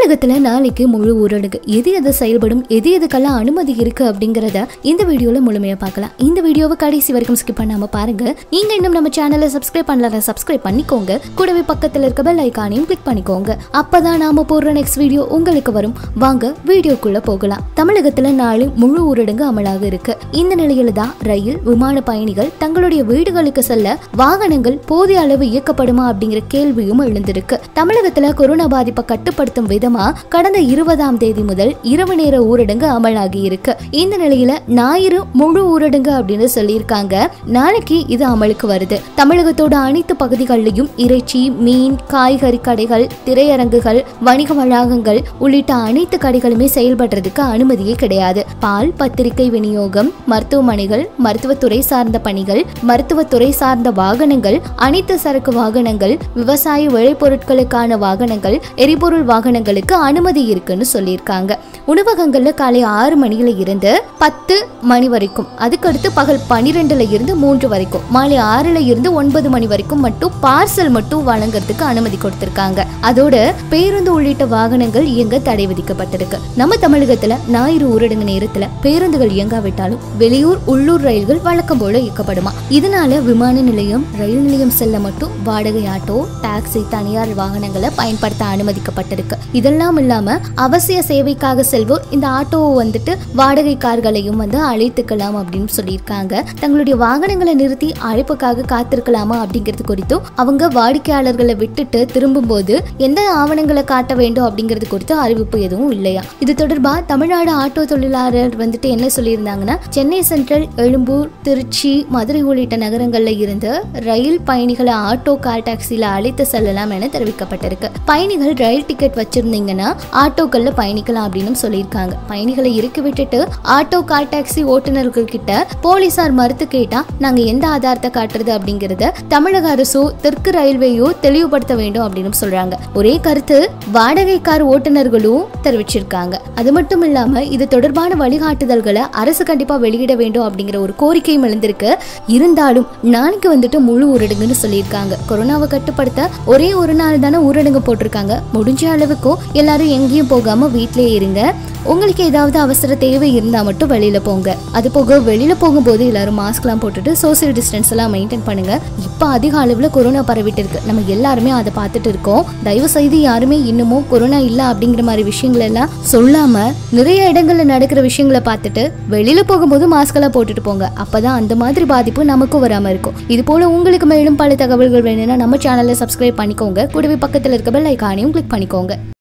தமிழகத்துல நாளைக்கு முழு ஊரடங்கு எது எது செயல்படும் எது எதுக்கெல்லாம் அனுமதி இருக்கு அப்படிங்கறத இந்த வீடியோல முழுமையா பார்க்கலாம் இந்த வீடியோவை கடைசி வரைக்கும் ஸ்கிப் பண்ணாம பாருங்க நீங்க இன்னும் நம்ம சேனலை சப்ஸ்கிரைப் பண்ணல சப்ஸ்கிரைப் பண்ணிக்கோங்க கூடவே பக்கத்துல இருக்க பெல் ஐகானையும் கிளிக் பண்ணிக்கோங்க அப்பதான் நாம போடுற நெக்ஸ்ட் வீடியோ உங்களுக்கு வரும் வாங்க வீடியோக்குள்ள போகலாம் தமிழகத்துல நாளை முழு ஊரடங்கு அமலாக இருக்கு இந்த நிலையில தான் ரயில் விமான பயணிகள் தங்களுடைய வீடுகளுக்கு செல்ல வாகனங்கள் போதிய அளவு இயக்கப்படுமா அப்படிங்கிற கேள்வியும் எழுந்திருக்கு தமிழகத்துல கொரோனா பாதிப்பை கட்டுப்படுத்தும் விதமா கடந்த இருபதாம் தேதி முதல் இரவு நேர ஊரடங்கு அமலாகி இருக்கு இந்த நிலையில ஞாயிறு முழு ஊரடங்கு அப்படின்னு சொல்லியிருக்காங்க நாளைக்கு இது அமலுக்கு வருது தமிழகத்தோட அனைத்து பகுதிகளிலும் இறைச்சி மீன் காய்கறி கடைகள் திரையரங்குகள் வணிக வளாகங்கள் உள்ளிட்ட அனைத்து கடைகளுமே செயல்படுறதுக்கு அனுமதியே கிடையாது பால் பத்திரிகை விநியோகம் மருத்துவமனைகள் மருத்துவத்துறை சார்ந்த பணிகள் மருத்துவத்துறை சார்ந்த வாகனங்கள் அனைத்து சரக்கு வாகனங்கள் விவசாய விளைபொருட்களுக்கான வாகனங்கள் எரிபொருள் வாகனங்களுக்கு அனுமதி இருக்குன்னு சொல்லியிருக்காங்க உணவகங்கள்ல காலை ஆறு மணியில இருந்து பத்து மணி வரைக்கும் அதுக்கடுத்து பகல் பனிரெண்டுல இருந்து மூன்று வரைக்கும் மாலை ஆறுல இருந்து ஒன்பது மணி வரைக்கும் மட்டும் பார்சல் மட்டும் வழங்குறதுக்கு அனுமதி கொடுத்திருக்காங்க அதோட பேருந்து உள்ளிட்ட வாகனங்கள் இயங்க தடை விதிக்கப்பட்டிருக்கு நம்ம தமிழகத்துல ஞாயிறு ஊரடங்கு நேரத்துல பேருந்துகள் இயங்காவிட்டாலும் வெளியூர் உள்ளூர் ரயில்கள் வழக்கம் போல இயக்கப்படுமா இதனால விமான நிலையம் ரயில் நிலையம் செல்ல மட்டும் வாடகை ஆட்டோ டாக்ஸி தனியார் வாகனங்களை பயன்படுத்த அனுமதிக்கப்பட்டிருக்கு இதெல்லாம் இல்லாம அவசிய சேவைக்காக செல்வோர் இந்த ஆட்டோவை வந்துட்டு வாடகை கார்களையும் வந்து அழைத்துக்கலாம் அப்படின்னு சொல்லியிருக்காங்க தங்களுடைய வாகனங்களை நிறுத்தி அழைப்புக்காக காத்திருக்கலாமா அப்படிங்கிறது குறித்தும் அவங்க வாடிக்கையாளர்களை விட்டுட்டு திரும்பும்போது எந்த ஆவணங்களை காட்ட வேண்டும் அப்படிங்கிறது குறித்து அறிவிப்பு எதுவும் இல்லையா இது தொடர்பா தமிழ்நாடு ஆட்டோ தொழிலாளர் வந்துட்டு என்ன சொல்லியிருந்தாங்கன்னா சென்னை சென்ட்ரல் எழும்பூர் திருச்சி மதுரை உள்ளிட்ட நகரங்கள்ல இருந்து ரயில் பயணிகளை ஆட்டோ கால் டாக்ஸில அழைத்து செல்லலாம் என தெரிவிக்கப்பட்டிருக்கு பயணிகள் ரயில் டிக்கெட் வச்சிருந்தீங்கன்னா ஆட்டோக்கள்ல பயணிக்கலாம் அப்படின்னு சொல்லியிருக்காங்க பயணிகளை இறக்கி விட்டுட்டு ஆட்டோ கால் டாக்ஸி ஓட்டுநர்கள் கிட்ட போலீசார் மறுத்து கேட்டா நாங்க எந்த ஆதாரத்தை காட்டுறது அப்படிங்கறத தமிழக அரசோ தெற்கு ரயில்வேயோ தெளிவுபடுத்த வேண்டும் அப்படின்னு சொல்றாங்க ஒரே கருத்து வாடகை கார் ஓட்டுநர்களும் தெரிவிச்சிருக்காங்க அது மட்டும் இல்லாம இது தொடர்பான வழிகாட்டுதல்களை அரசு கண்டிப்பா வெளியிட வேண்டும் அப்படிங்கிற ஒரு கோரிக்கையும் எழுந்திருக்கு இருந்தாலும் நாளைக்கு வந்துட்டு முழு ஊரடங்குன்னு சொல்லியிருக்காங்க கொரோனாவை கட்டுப்படுத்த ஒரே ஒரு நாள் தானே ஊரடங்கு போட்டிருக்காங்க முடிஞ்ச அளவுக்கும் எல்லாரும் எங்கேயும் போகாம வீட்டிலேயே இருங்க உங்களுக்கு ஏதாவது அவசர தேவை இருந்தால் மட்டும் வெளியில போங்க அது போக வெளியில போகும்போது எல்லாரும் மாஸ்க்லாம் போட்டுட்டு சோசியல் டிஸ்டன்ஸ் எல்லாம் மெயின்டைன் பண்ணுங்க இப்போ அதிக அளவில் கொரோனா பரவிட்டு இருக்கு நம்ம எல்லாருமே அதை பார்த்துட்டு இருக்கோம் தயவு செய்து யாருமே இன்னமும் கொரோனா இல்லை அப்படிங்கிற மாதிரி விஷயங்கள் எல்லாம் சொல்லாம நிறைய இடங்கள்ல நடக்கிற விஷயங்களை பார்த்துட்டு வெளியில போகும்போது மாஸ்க் எல்லாம் போட்டுட்டு போங்க அப்பதான் அந்த மாதிரி பாதிப்பு நமக்கும் வராம இருக்கும் இது போல உங்களுக்கு மேலும் பல தகவல்கள் வேணும்னா நம்ம சேனலை சப்ஸ்கிரைப் பண்ணிக்கோங்க கூடவே பக்கத்தில் இருக்க பெல் ஐக்கானையும் கிளிக் பண்ணிக்கோங்க